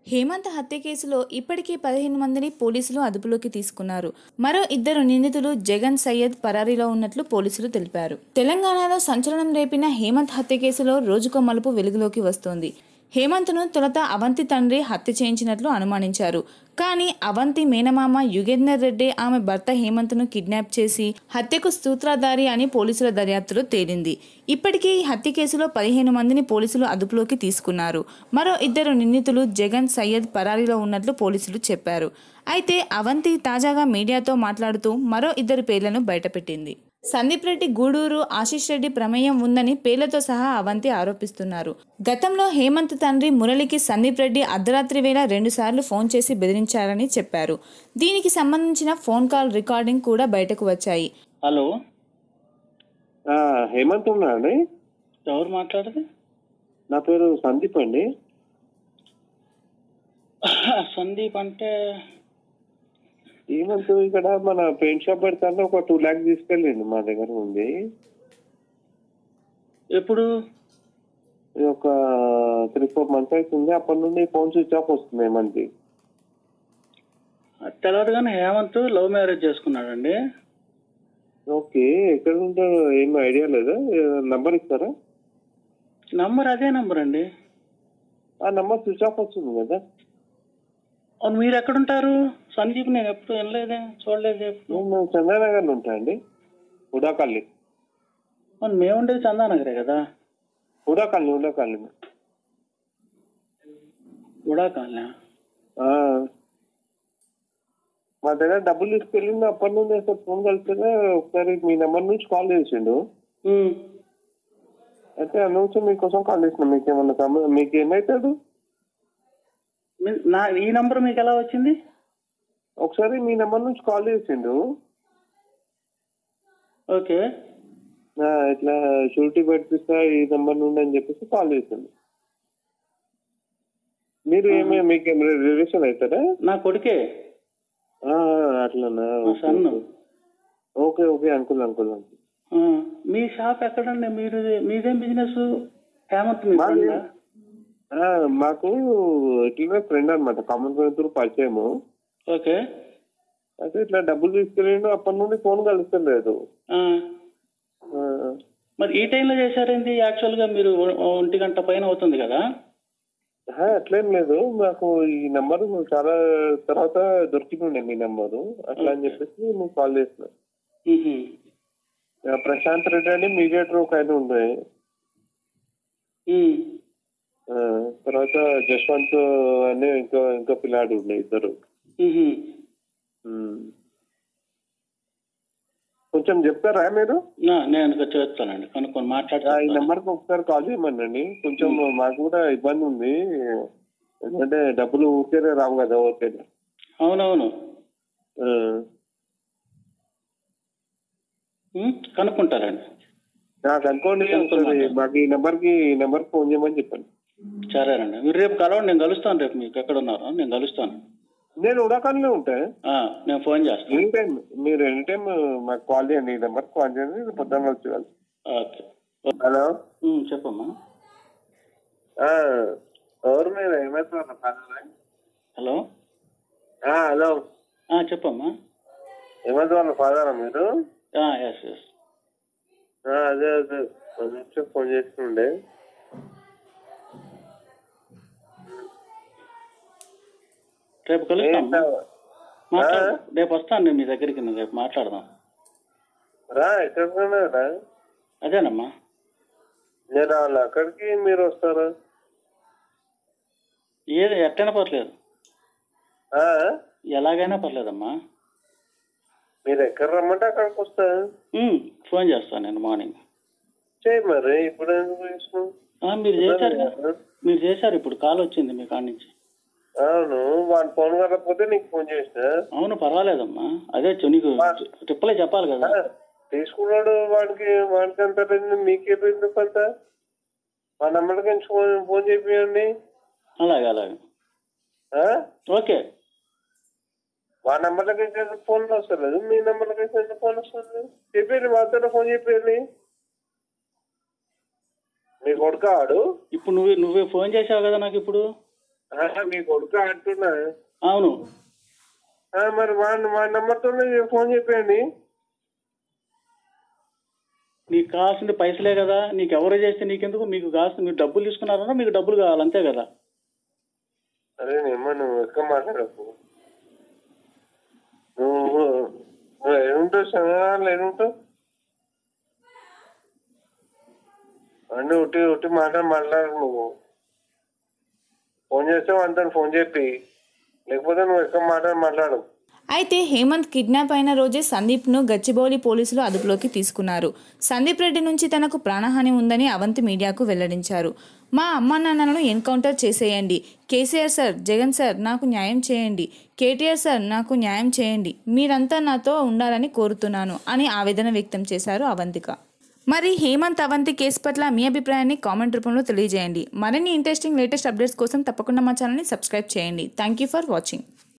హేమంత్ హత్య కేసులో ఇప్పటికే పదిహేను మందిని పోలీసులు అదుపులోకి తీసుకున్నారు మరో ఇద్దరు నిందితులు జగన్ సయ్యద్ పరారీలో ఉన్నట్లు పోలీసులు తెలిపారు తెలంగాణలో సంచలనం రేపిన హేమంత్ హత్య కేసులో రోజుకో మలుపు వెలుగులోకి వస్తోంది హేమంత్ను తొలుత అవంతి తండ్రి హత్య చేయించినట్లు అనుమానించారు కానీ అవంతి మేనమామ యుగేందర్ రెడ్డి ఆమె భర్త హేమంత్ను కిడ్నాప్ చేసి హత్యకు సూత్రధారి అని పోలీసుల దర్యాప్తులో తేలింది ఇప్పటికే ఈ హత్య కేసులో పదిహేను మందిని పోలీసులు అదుపులోకి తీసుకున్నారు మరో ఇద్దరు నిందితులు జగన్ సయ్యద్ పరారీలో ఉన్నట్లు పోలీసులు చెప్పారు అయితే అవంతి తాజాగా మీడియాతో మాట్లాడుతూ మరో ఇద్దరు పేర్లను బయటపెట్టింది సందీప్ రెడ్డి గూడూరు ఆశీష్ రెడ్డి ప్రమేయం ఉందని పేర్లతో సహా అవంతి ఆరోపిస్తున్నారు గతంలో హేమంత్ తండ్రి మురళికి సందీప్ రెడ్డి అర్ధరాత్రి వేళ రెండుసార్లు ఫోన్ చేసి బెదిరించారని చెప్పారు దీనికి సంబంధించిన ఫోన్ కాల్ రికార్డింగ్ కూడా బయటకు వచ్చాయి హలో ఆ, హేమంత్ ఉన్నా అండి ఎవరు మాట్లాడేది నా పేరు సందీప్ అండి సందీప్ అంటే హేమంత్ ఇక్కడ మన పెయింట్ షాప్ పెడతాను ఒక టూ ల్యాక్స్ తీసుకెళ్ళింది మా దగ్గర ఉంది ఎప్పుడు ఇది ఒక త్రీ ఫోర్ మంత్స్ అవుతుంది అప్పటి నుండి ఫోన్ స్విచ్ ఆఫ్ వస్తుంది హేమంత్ తెలియదు కానీ హేమంత్ లవ్ మ్యారేజ్ చేసుకున్నాడండి ఓకే ఎక్కడ ఉంటారో ఏం ఐడియా లేదా నంబర్ ఇస్తారా నంబర్ అదే నంబర్ అండి ఆ నంబర్ స్విచ్ ఆఫ్ వస్తుంది కదా అవును మీరు ఎక్కడుంటారు సందీప్ నేను ఎప్పుడు వినలేదే చూడలేదు ఎప్పుడు నేను చంద్రనగర్లో ఉంటా అండి ఉడాకల్లి అవును మేము ఉండేది చందానగరే కదా ఉడాకల్లి ఉడాకల్లి కూడా కాలనా ఆ. మా దగ్గర డబ్బులు తీసుకెళ్ళింది అప్పటి నుండి అసలు ఫోన్ కలిస్తే ఒకసారి మీ నెంబర్ నుంచి కాల్ చేసిండు అయితే ఆ నుంచి మీకోసం కాల్ చేసిన మీకు ఏమన్నా సమ- మీకు ఏమవుతాడు నా ఈ నంబర్ మీకు ఎలా వచ్చింది ఒకసారి మీ నెంబర్ నుంచి కాల్ చేసిండు ఓకే ఆ, ఇట్లా షూరిటీ పెట్టిస్తా ఈ నెంబర్ నుండి అని చెప్పేసి కాల్ చేసిండు మీరు ఏమే మీకు ఏం రిలేషన్ అవుతారా నా కొడుకే ఆ, అట్లనా మా son okay okay uncle uncle uncle ఆ, మీ షాప్ ఎక్కడండి మీరు మీదేం బిజినెస్ హేమంత్ మీ మాది- ఫ్రెండా? ఆ, మాకు ఇట్లనే ఫ్రెండ్ అనమాట కామన్ ఫ్రెండ్ పరిచయము ఓకే అయితే ఇట్లా డబ్బులు తీసుకెళ్ళిండు అప్పటి నుండి ఫోన్ కలుస్తలేదు ఆ, ఆ, మరి ఈ టైంలో చేశారేంటి యాక్చువల్ గా మీరు ఒ- ఒంటి గంట పైన అవుతుంది కదా ఆ, అట్లేం లేదు నాకు ఈ నెంబర్ చాలా తర్వాత దొరికిండే మీ నెంబరు అట్లా అని చెప్పేసి మీకు కాల్ చేసిన మ్హూ. ఆ, ప్రశాంత్ రెడ్డి అని మీడియేటర్ ఒక ఆయన ఉండే మ్. ఆ, తర్వాత జశ్వంత్ అని ఇంకో ఇంకో పిల్లాడు ఉండే ఇద్దరు మ్హూ. ఉమ్. కొంచెం చెప్తారా మీరు నా, నేను ఇక చేస్తానండి కనుక్కొని ఆ, ఈ మాట్లాడతాను నెంబర్ కి ఒకసారి కాల్ చేయమనండి కొంచెం మాకు కూడా ఇబ్బంది ఉంది ఎందుకంటే డబ్బులు ఊరికేనే రావు కదా ఊరికేనే అవునవును ఆ, మ్, కనుక్కుంటారండి నాకు అనుకోండి ఒకసారి మాకు ఈ నెంబర్ కి ఈ నెంబర్ ఫోన్ చేయమని చెప్పండి సరేనండి మీరు రేపు కలవండి నేను కలుస్తాను రేపు మీకు ఎక్కడ ఉన్నారో నేను కలుస్తాను నేను ఉడాకాన్లో ఉంటా ఆ, నేను ఫోన్ చేస్తాను ఎనీ టైం మీరు ఎనీ టైం మాకు కాల్ చేయండి ఈ నెంబర్ కాల్ చేయండి పొద్దున్న వచ్చి వాళ్ళు ఓకే హలో మ్, చెప్పమ్మా ఆ, ఎవరు మీరు ఏమైతే హలో హలో ఆ, చెప్పమ్మా ఏమైతే వాళ్ళ ఫాదరా మీరు ఎస్ ఎస్ ఆ, అదే అదే కొంచెం నిమిషం ఫోన్ చేస్తుండే రేపు కలుస్తాం ఏంటో? మాట్లాడు రేపు వస్తాను నేను మీ దగ్గరికి నేను రేపు మాట్లాడదాం రా ఎక్కడ రా అదేనమ్మా నేను రావాలి అక్కడికి మీరు వస్తారా ఏది ఎట్టైనా పర్లేదు ఆ? ఎలాగైనా పర్లేదమ్మా మీరు ఎక్కడ రమ్మంటే అక్కడికి వస్తా మ్, ఫోన్ చేస్తాను నేను మార్నింగ్ చేయి మరి ఇప్పుడు ఎందుకు చేసినావు? ఆ, మీరు చేశారు కదా మీరు చేశారు ఇప్పుడు కాల్ వచ్చింది మీ కాడ నుంచి అవును వాడి ఫోన్ కలకపోతే నీకు ఫోన్ చేసిన అవును పర్వాలేదమ్మా అదే చె- నీకు రిప్లై చెప్పాలి కదా ఆ, తీసుకున్నాడు వాడికి వాడికి అంత మీకే ఎందుకు అంత మా నెంబర్కి నుంచి ఫోన్ ఫోన్ చేపియండి అలాగే అలాగే ఆ? ఓకే మా నెంబర్లకి ఎందుకు ఫోన్ వస్తలేదు మీ నెంబర్లకి ఎందుకు ఫోన్ వస్తుంది చెప్పండి మాతో ఫోన్ చెప్పండి మీ కొడుకు ఆడు ఇప్పుడు నువ్వే నువ్వే ఫోన్ చేసావు కదా నాకు ఇప్పుడు ఆ, మీ కొడుకు అంటున్నా అవును ఆ, మరి మా మా నెంబర్తో ఫోన్ చెప్పండి నీకు కావాల్సింది పైసలే కదా నీకు ఎవరు చేస్తే నీకెందుకు మీకు కావాల్సింది మీరు డబ్బులు తీసుకున్నారన్నా మీకు డబ్బులు కావాలి అంతే కదా అరే నేమ్మ నువ్వు ఎక్కువ మాట్లాడకు నువ్వు నువ్వు ఏముంటావు శనివారాలు ఏముంటావు అన్నీ ఒకటి ఒకటి మాట మాట్లాడు నువ్వు ఫోన్ చేస్తే అంతా ఫోన్ చెప్పి లేకపోతే నువ్వు ఎక్కువ మాట మాట్లాడు అయితే హేమంత్ కిడ్నాప్ అయిన రోజే సందీప్ను గచ్చిబౌలి పోలీసులు అదుపులోకి తీసుకున్నారు సందీప్ రెడ్డి నుంచి తనకు ప్రాణహాని ఉందని అవంతి మీడియాకు వెల్లడించారు మా అమ్మా నాన్నలను ఎన్కౌంటర్ చేసేయండి కేసీఆర్ సార్ జగన్ సార్ నాకు న్యాయం చేయండి కేటీఆర్ సార్ నాకు న్యాయం చేయండి మీరంతా నాతో ఉండాలని కోరుతున్నాను అని ఆవేదన వ్యక్తం చేశారు అవంతిక మరి హేమంత్ అవంతి కేసు పట్ల మీ అభిప్రాయాన్ని కామెంట్ రూపంలో తెలియజేయండి మరిన్ని ఇంట్రెస్టింగ్ లేటెస్ట్ అప్డేట్స్ కోసం తప్పకుండా మా ఛానల్ని సబ్స్క్రైబ్ చేయండి థ్యాంక్ యూ ఫర్ వాచింగ్